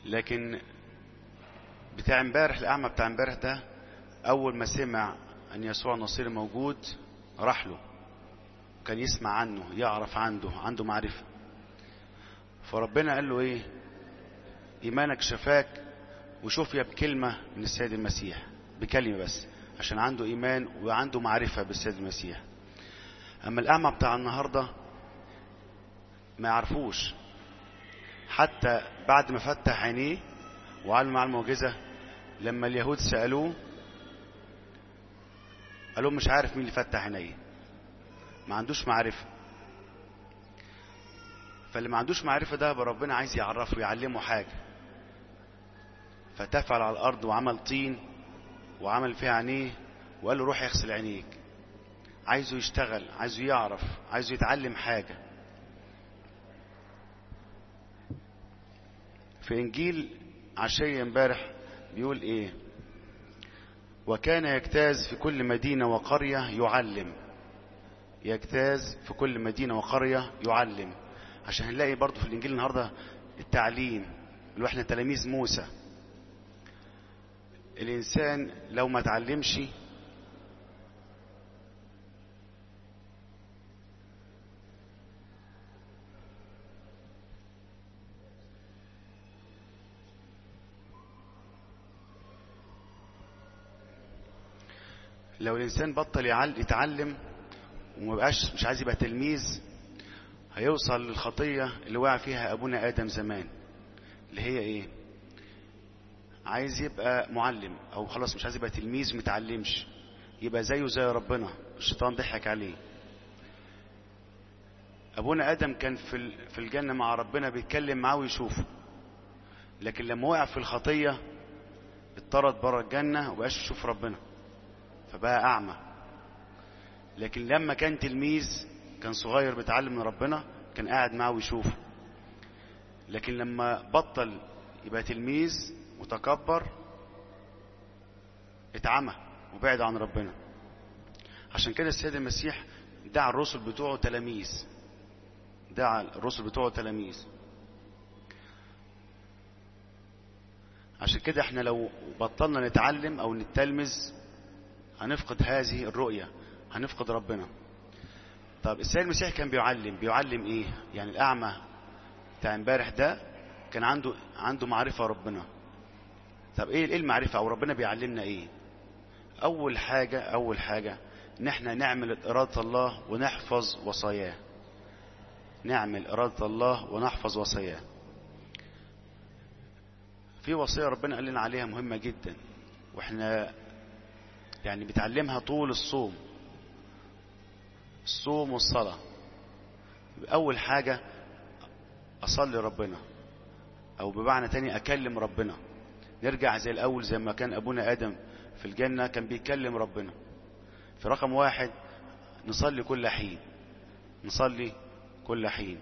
لكن بتاع امبارح الأعمى بتاع امبارح ده أول ما سمع أن يسوع نصير موجود راح له كان يسمع عنه يعرف عنده عنده معرفة فربنا قال له ايه ايمانك شفاك وشوف يا بكلمة من السيد المسيح بكلمة بس عشان عنده ايمان وعنده معرفة بالسيد المسيح اما الاعمى بتاع النهاردة ما يعرفوش حتى بعد ما فتح عينيه وعلم مع المعجزة لما اليهود سألوه قالوا مش عارف مين اللي فتح عينيه ما عندوش معرفة فاللي ما عندوش معرفة ده ربنا عايز يعرفه يعلمه حاجة فتفعل على الأرض وعمل طين وعمل فيها عينيه وقال له روح يغسل عينيك عايزه يشتغل عايزه يعرف عايزه يتعلم حاجة في إنجيل عشية امبارح بيقول إيه وكان يجتاز في كل مدينة وقرية يعلم يجتاز في كل مدينة وقرية يعلم عشان هنلاقي برضو في الإنجيل النهاردة التعليم اللي احنا تلاميذ موسى الإنسان لو ما تعلمش لو الإنسان بطل يتعلم وما بقاش مش عايز يبقى تلميذ هيوصل للخطية اللي وقع فيها أبونا آدم زمان اللي هي إيه عايز يبقى معلم أو خلاص مش عايز يبقى تلميذ متعلمش يبقى زيه زي ربنا الشيطان ضحك عليه أبونا آدم كان في في الجنة مع ربنا بيتكلم معاه ويشوفه لكن لما وقع في الخطية اتطرد بره الجنة وبقاش يشوف ربنا فبقى أعمى لكن لما كان تلميذ كان صغير بيتعلم من ربنا كان قاعد معاه ويشوفه لكن لما بطل يبقى تلميذ وتكبر اتعمى وبعد عن ربنا عشان كده السيد المسيح دعا الرسل بتوعه تلاميذ دعا الرسل بتوعه تلاميذ عشان كده احنا لو بطلنا نتعلم او نتلمذ هنفقد هذه الرؤية هنفقد ربنا طب السيد المسيح كان بيعلم بيعلم ايه يعني الاعمى بتاع امبارح ده كان عنده عنده معرفة ربنا طب ايه ايه المعرفة او ربنا بيعلمنا ايه اول حاجة اول حاجة ان احنا نعمل ارادة الله ونحفظ وصاياه نعمل ارادة الله ونحفظ وصاياه في وصية ربنا قال لنا عليها مهمة جدا واحنا يعني بتعلمها طول الصوم الصوم والصلاة أول حاجة أصلي ربنا أو بمعنى تاني أكلم ربنا نرجع زي الأول زي ما كان أبونا آدم في الجنة كان بيكلم ربنا في رقم واحد نصلي كل حين نصلي كل حين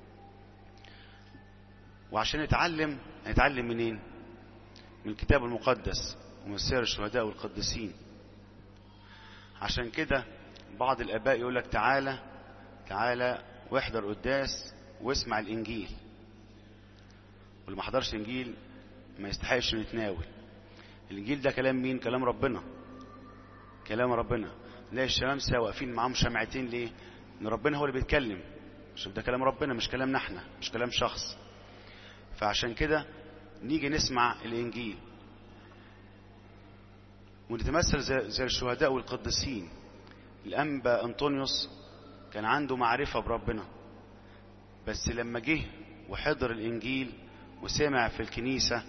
وعشان نتعلم نتعلم منين من الكتاب المقدس ومن سير الشهداء والقديسين عشان كده بعض الآباء يقول لك تعالى تعالى واحضر قداس واسمع الإنجيل واللي ما حضرش الإنجيل ما يستحقش انه يتناول الإنجيل ده كلام مين كلام ربنا كلام ربنا نلاقي الشمامسة واقفين معاهم شمعتين ليه ان ربنا هو اللي بيتكلم شوف ده كلام ربنا مش كلامنا احنا مش كلام شخص فعشان كده نيجي نسمع الإنجيل ونتمثل زي, زي الشهداء والقديسين الأنبا أنطونيوس كان عنده معرفة بربنا بس لما جه وحضر الإنجيل وسمع في الكنيسة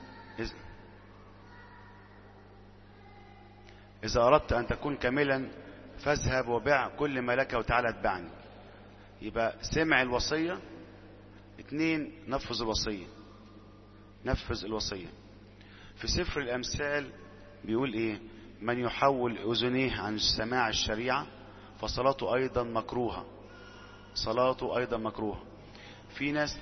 إذا أردت أن تكون كاملا فاذهب وبيع كل ما لك وتعالى اتبعني يبقى سمع الوصية اتنين نفذ الوصية نفذ الوصية في سفر الأمثال بيقول إيه من يحول أذنيه عن سماع الشريعة فصلاته أيضا مكروهة صلاته أيضا مكروهة في ناس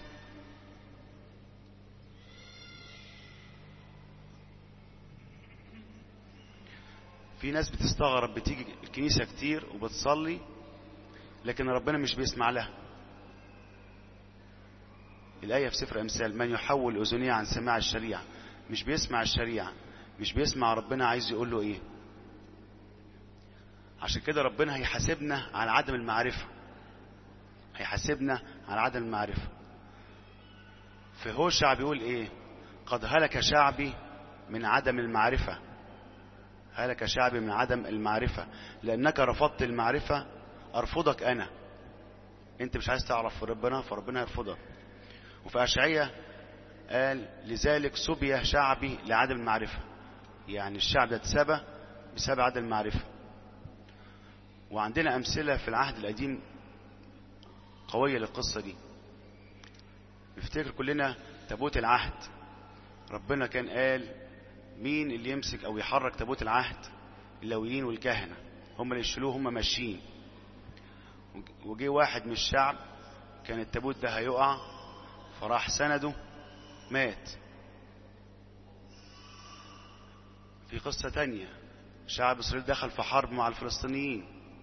في ناس بتستغرب بتيجي الكنيسة كتير وبتصلي لكن ربنا مش بيسمع لها الآية في سفر أمثال من يحول أذنيه عن سماع الشريعة مش بيسمع الشريعة مش بيسمع ربنا عايز يقول له إيه عشان كده ربنا هيحاسبنا على عدم المعرفة هيحاسبنا على عدم المعرفة في هوشع بيقول إيه قد هلك شعبي من عدم المعرفة هلك شعبي من عدم المعرفة لأنك رفضت المعرفة أرفضك أنا أنت مش عايز تعرف ربنا فربنا يرفضك وفي أشعية قال لذلك سبي شعبي لعدم المعرفة يعني الشعب ده اتسبى بسبب عدم المعرفة وعندنا أمثلة في العهد القديم قوية للقصة دي نفتكر كلنا تابوت العهد ربنا كان قال مين اللي يمسك او يحرك تابوت العهد اللويين والكهنه هم اللي يشيلوه هم ماشيين وجي واحد من الشعب كان التابوت ده هيقع فراح سنده مات في قصة تانية شعب إسرائيل دخل في حرب مع الفلسطينيين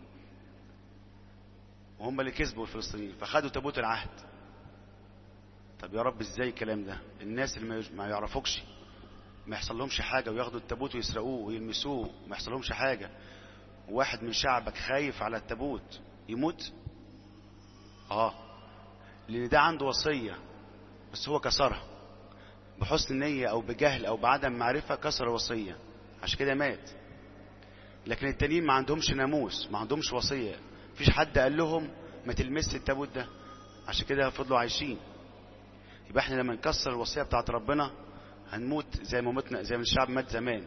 وهم اللي كسبوا الفلسطينيين فخدوا تابوت العهد طب يا رب ازاي الكلام ده الناس اللي ما يعرفوكش ما يحصل لهمش حاجة وياخدوا التابوت ويسرقوه ويلمسوه ما يحصل لهمش حاجة واحد من شعبك خايف على التابوت يموت اه لان ده عنده وصية بس هو كسرها بحسن نية او بجهل او بعدم معرفة كسر الوصية عشان كده مات لكن التانيين ما عندهمش ناموس ما عندهمش وصية مفيش حد قال لهم ما تلمس التابوت ده عشان كده فضلوا عايشين يبقى احنا لما نكسر الوصية بتاعت ربنا هنموت زي ما متنا زي ما الشعب مات زمان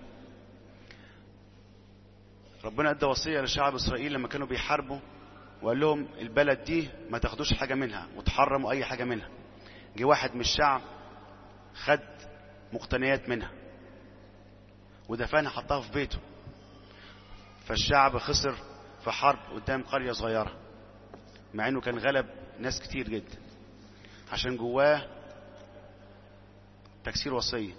ربنا ادى وصية لشعب اسرائيل لما كانوا بيحاربوا وقال لهم البلد دي ما تاخدوش حاجة منها وتحرموا اي حاجة منها جه واحد من الشعب خد مقتنيات منها ودفنها حطها في بيته فالشعب خسر في حرب قدام قرية صغيرة مع انه كان غلب ناس كتير جدا عشان جواه تكسير وصية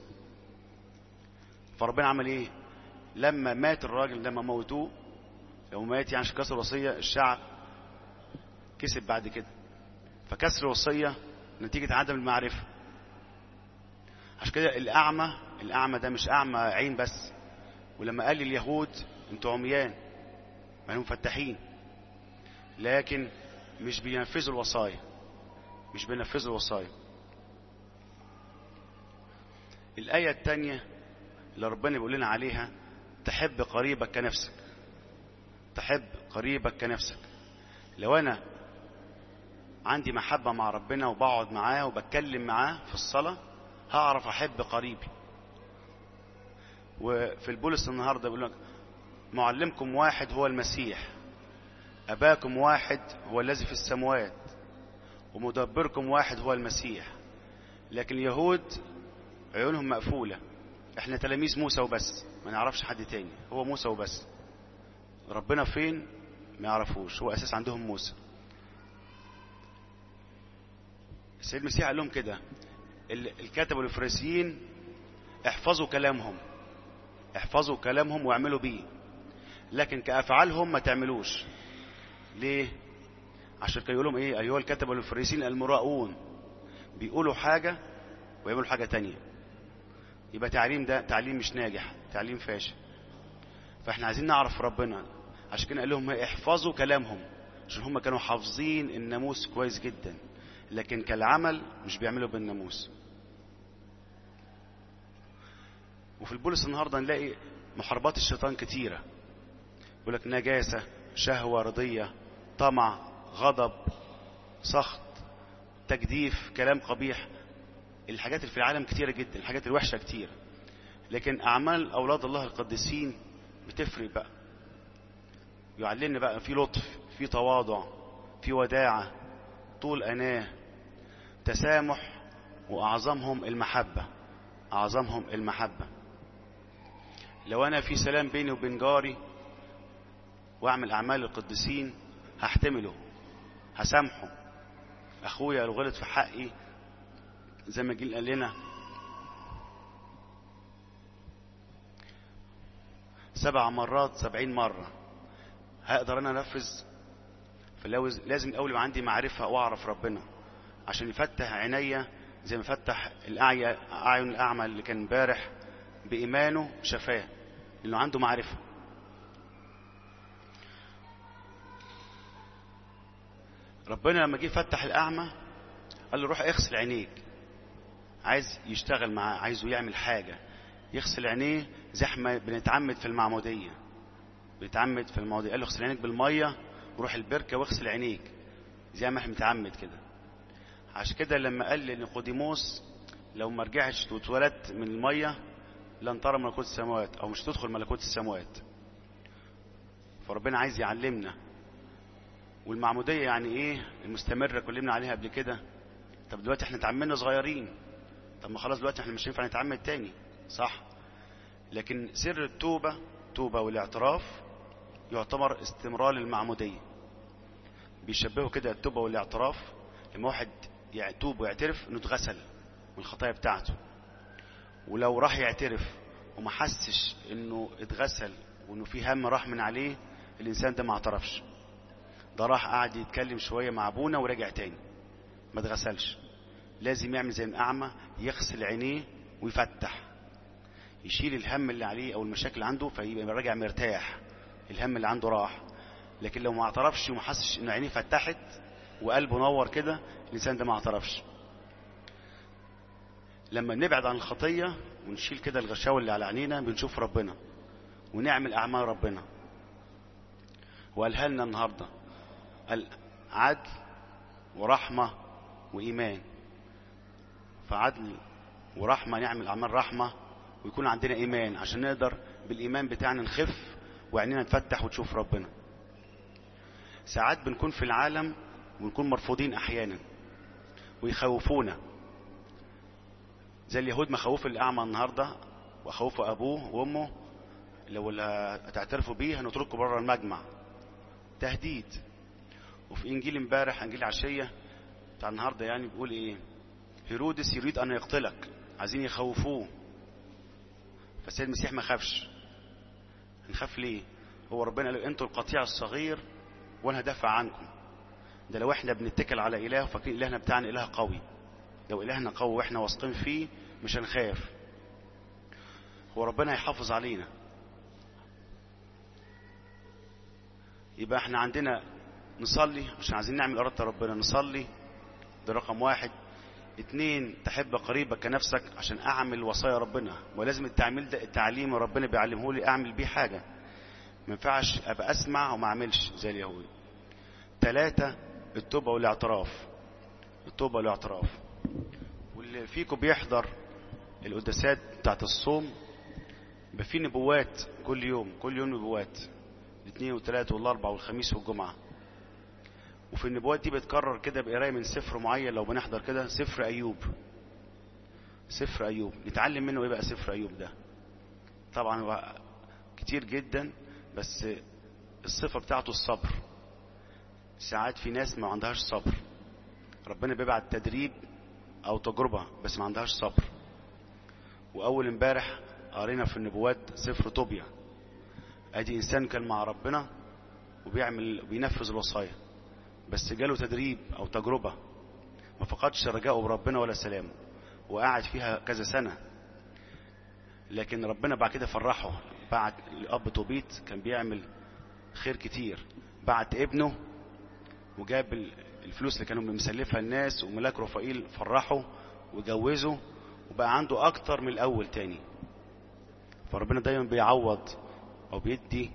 فربنا عمل ايه لما مات الراجل لما موتوه لو مات يعني عشان كسر وصية الشعب كسب بعد كده فكسر الوصية نتيجة عدم المعرفة عشان كده الأعمى الأعمى ده مش أعمى عين بس ولما قال لليهود انتوا عميان ما هم فتحين لكن مش بينفذوا الوصايا مش بينفذوا الوصايا الآية الثانية اللي ربنا بيقول لنا عليها تحب قريبك كنفسك تحب قريبك كنفسك لو أنا عندي محبة مع ربنا وبقعد معاه وبتكلم معاه في الصلاة هعرف أحب قريبي وفي البولس النهاردة بيقول لك معلمكم واحد هو المسيح أباكم واحد هو الذي في السماوات ومدبركم واحد هو المسيح لكن اليهود عيونهم مقفولة احنا تلاميذ موسى وبس ما نعرفش حد تاني هو موسى وبس ربنا فين ما يعرفوش هو اساس عندهم موسى السيد المسيح قال لهم كده الكاتب والفريسيين احفظوا كلامهم احفظوا كلامهم واعملوا بيه لكن كافعالهم ما تعملوش ليه عشان كانوا يقولوا ايه ايها الكتب والفريسيين المراؤون بيقولوا حاجه ويعملوا حاجه تانية يبقى تعليم ده تعليم مش ناجح تعليم فاشل فاحنا عايزين نعرف ربنا عشان كده قال لهم احفظوا كلامهم عشان هم كانوا حافظين الناموس كويس جدا لكن كالعمل مش بيعملوا بالناموس وفي البولس النهارده نلاقي محاربات الشيطان كتيره يقول لك نجاسه شهوه رضيه طمع غضب سخط تجديف كلام قبيح الحاجات اللي في العالم كتيره جدا الحاجات الوحشه كتير لكن اعمال اولاد الله القديسين بتفرق بقى يعلمنا بقى في لطف في تواضع في وداعه طول اناه تسامح واعظمهم المحبه اعظمهم المحبه لو انا في سلام بيني وبين جاري واعمل اعمال القديسين هحتمله هسامحه اخويا لو غلط في حقي زي ما جيل قال لنا سبع مرات سبعين مرة هقدر انا انفذ فلازم الاول يبقى عندي معرفة واعرف ربنا عشان يفتح عينيا زي ما فتح الأعيا أعين الأعمى اللي كان امبارح بإيمانه شفاه لأنه عنده معرفة ربنا لما جه فتح الأعمى قال له روح اغسل عينيك عايز يشتغل معاه عايزه يعمل حاجة يغسل عينيه زي احنا بنتعمد في المعمودية بنتعمد في المعمودية قال له اغسل عينيك بالمية وروح البركة واغسل عينيك زي ما احنا بنتعمد كده عشان كده لما قال لنيقوديموس لو ما رجعتش واتولدت من المية لن ترى ملكوت السماوات او مش تدخل ملكوت السماوات فربنا عايز يعلمنا والمعمودية يعني ايه المستمرة كلمنا عليها قبل كده طب دلوقتي احنا اتعمدنا صغيرين طب ما خلاص دلوقتي احنا مش هينفع نتعمد تاني صح لكن سر التوبة توبة والاعتراف يعتبر استمرار المعمودية بيشبهوا كده التوبة والاعتراف لما واحد يتوب ويعترف انه اتغسل من الخطايا بتاعته ولو راح يعترف وما حسش انه اتغسل وانه في هم راح من عليه الانسان ده ما اعترفش ده راح قاعد يتكلم شوية مع ابونا ورجع تاني ما اتغسلش لازم يعمل زي الأعمى يغسل عينيه ويفتح يشيل الهم اللي عليه أو المشاكل اللي عنده فيبقى راجع مرتاح الهم اللي عنده راح لكن لو ما اعترفش وما حسش ان عينيه فتحت وقلبه نور كده الانسان ده ما اعترفش لما نبعد عن الخطيه ونشيل كده الغشاوه اللي على عينينا بنشوف ربنا ونعمل اعمال ربنا وقالها لنا النهارده قال عدل ورحمه وايمان فعدل ورحمه نعمل اعمال رحمه ويكون عندنا ايمان عشان نقدر بالايمان بتاعنا نخف وعينينا تفتح وتشوف ربنا ساعات بنكون في العالم ونكون مرفوضين احيانا ويخوفونا زي اليهود مخوف الاعمى النهارده وخوف ابوه وامه لو هتعترفوا بيه هنترككم بره المجمع تهديد وفي انجيل امبارح انجيل عشيه بتاع النهارده يعني بيقول ايه هيرودس يريد ان يقتلك عايزين يخوفوه فالسيد المسيح ما خافش نخاف ليه هو ربنا قال انتوا القطيع الصغير وانا هدافع عنكم ده لو احنا بنتكل على اله فاكرين الهنا بتاعنا اله قوي لو الهنا قوي واحنا واثقين فيه مش هنخاف هو ربنا هيحافظ علينا يبقى احنا عندنا نصلي عشان عايزين نعمل اراده ربنا نصلي ده رقم واحد اتنين تحب قريبك كنفسك عشان اعمل وصايا ربنا ولازم التعميل ده التعليم ربنا بيعلمه لي اعمل بيه حاجه ما ينفعش ابقى اسمع وما اعملش زي اليهود ثلاثة التوبة والاعتراف التوبة والاعتراف واللي فيكم بيحضر القداسات بتاعت الصوم يبقى في نبوات كل يوم كل يوم نبوات الاثنين والثلاث والاربع والخميس والجمعة وفي النبوات دي بتكرر كده بقرايه من سفر معين لو بنحضر كده سفر ايوب سفر ايوب نتعلم منه ايه بقى سفر ايوب ده طبعا هو كتير جدا بس الصفة بتاعته الصبر ساعات في ناس ما عندهاش صبر ربنا بيبعت تدريب او تجربة بس ما عندهاش صبر واول امبارح قرينا في النبوات سفر طوبيا ادي انسان كان مع ربنا وبيعمل بينفذ الوصايا بس جاله تدريب او تجربة ما فقدش رجاءه بربنا ولا سلامه وقعد فيها كذا سنة لكن ربنا بعد كده فرحه بعت الاب توبيت كان بيعمل خير كتير بعت ابنه وجاب الفلوس اللي كانوا مسلفها الناس وملاك رفائيل فرحه وجوزه وبقى عنده اكتر من الاول تاني فربنا دايما بيعوض او بيدي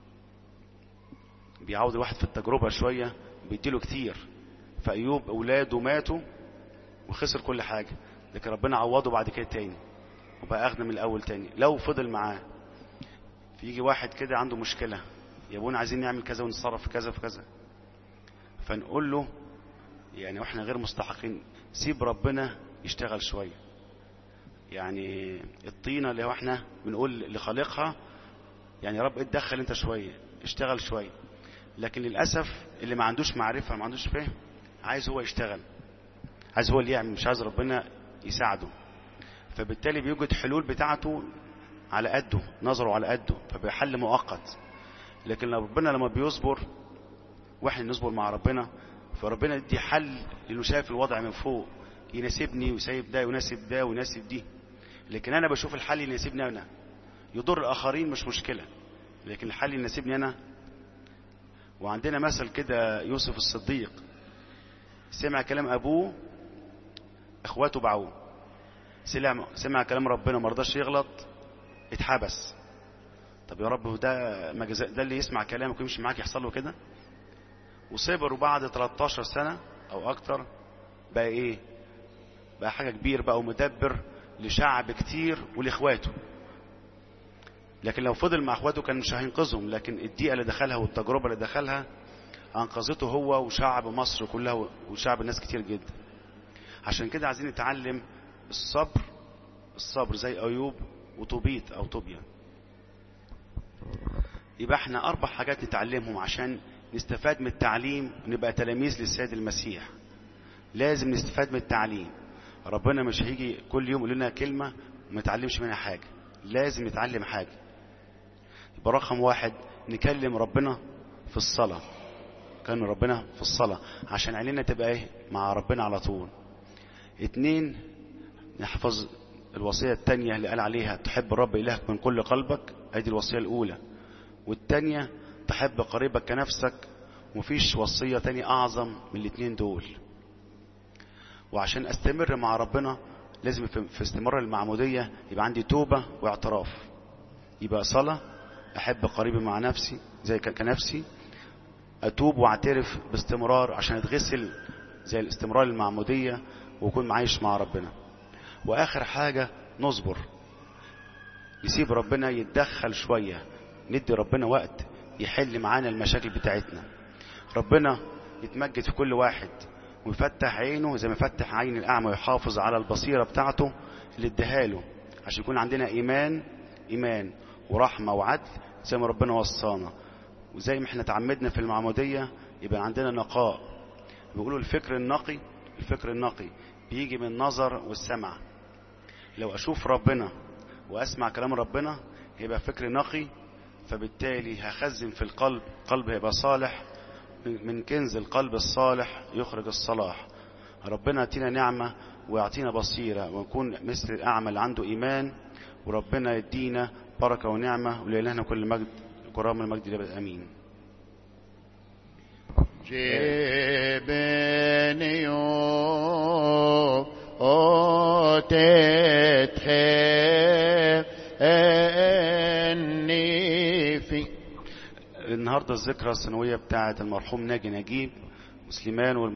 بيعوض الواحد في التجربة شوية بيديله كتير فأيوب أولاده ماتوا وخسر كل حاجة لكن ربنا عوضه بعد كده تاني وبقى أغنى من الأول تاني لو فضل معاه فيجي واحد كده عنده مشكلة يا ابونا عايزين نعمل كذا ونتصرف في كذا في كذا فنقول له يعني واحنا غير مستحقين سيب ربنا يشتغل شوية يعني الطينة اللي هو احنا بنقول لخالقها يعني يا رب اتدخل انت شوية اشتغل شوية لكن للأسف اللي ما عندوش معرفة ما عندوش فهم عايز هو يشتغل عايز هو اللي يعمل مش عايز ربنا يساعده فبالتالي بيوجد حلول بتاعته على قده نظره على قده فبيحل مؤقت لكن لو ربنا لما بيصبر واحنا نصبر مع ربنا فربنا يدي حل لانه شايف الوضع من فوق يناسبني ويسيب ده ويناسب ده ويناسب دي لكن انا بشوف الحل اللي يناسبني انا يضر الاخرين مش مشكله لكن الحل اللي يناسبني انا وعندنا مثل كده يوسف الصديق سمع كلام ابوه اخواته باعوه سمع سمع كلام ربنا ما رضاش يغلط اتحبس طب يا رب ده ما جزاء ده اللي يسمع كلامك ويمشي معاك يحصل له كده وصبر وبعد 13 سنة او اكتر بقى ايه بقى حاجة كبير بقى ومدبر لشعب كتير ولاخواته لكن لو فضل مع اخواته كان مش هينقذهم لكن الدقيقة اللي دخلها والتجربة اللي دخلها انقذته هو وشعب مصر كلها وشعب الناس كتير جدا عشان كده عايزين نتعلم الصبر الصبر زي ايوب وطوبيت او طوبيا يبقى احنا اربع حاجات نتعلمهم عشان نستفاد من التعليم ونبقى تلاميذ للسيد المسيح لازم نستفاد من التعليم ربنا مش هيجي كل يوم يقول لنا كلمة وما نتعلمش منها حاجة لازم نتعلم حاجة يبقى رقم واحد نكلم ربنا في الصلاة كان ربنا في الصلاة عشان عينينا تبقى ايه مع ربنا على طول اتنين نحفظ الوصية التانية اللي قال عليها تحب الرب إلهك من كل قلبك ادي الوصية الأولى والتانية تحب قريبك كنفسك ومفيش وصية تانية أعظم من الاتنين دول وعشان أستمر مع ربنا لازم في استمرار المعمودية يبقى عندي توبة واعتراف يبقى صلاة أحب قريبي مع نفسي زي كنفسي أتوب واعترف باستمرار عشان أتغسل زي الاستمرار المعمودية وأكون معايش مع ربنا وآخر حاجة نصبر نسيب ربنا يتدخل شوية ندي ربنا وقت يحل معانا المشاكل بتاعتنا ربنا يتمجد في كل واحد ويفتح عينه زي ما فتح عين الأعمى ويحافظ على البصيرة بتاعته اللي اداها له عشان يكون عندنا إيمان إيمان ورحمة وعدل زي ما ربنا وصانا وزي ما احنا تعمدنا في المعمودية يبقى عندنا نقاء بيقولوا الفكر النقي الفكر النقي بيجي من النظر والسمع لو أشوف ربنا وأسمع كلام ربنا يبقى فكر نقي فبالتالي هخزن في القلب قلب هيبقى صالح من كنز القلب الصالح يخرج الصلاح ربنا يعطينا نعمة ويعطينا بصيرة ونكون مثل الأعمى اللي عنده إيمان وربنا يدينا بركة ونعمة ولإلهنا كل مجد كرام المجد لابد أمين جبنيو أتتحني في النهاردة الذكرى السنوية بتاعة المرحوم ناجي نجيب وسليمان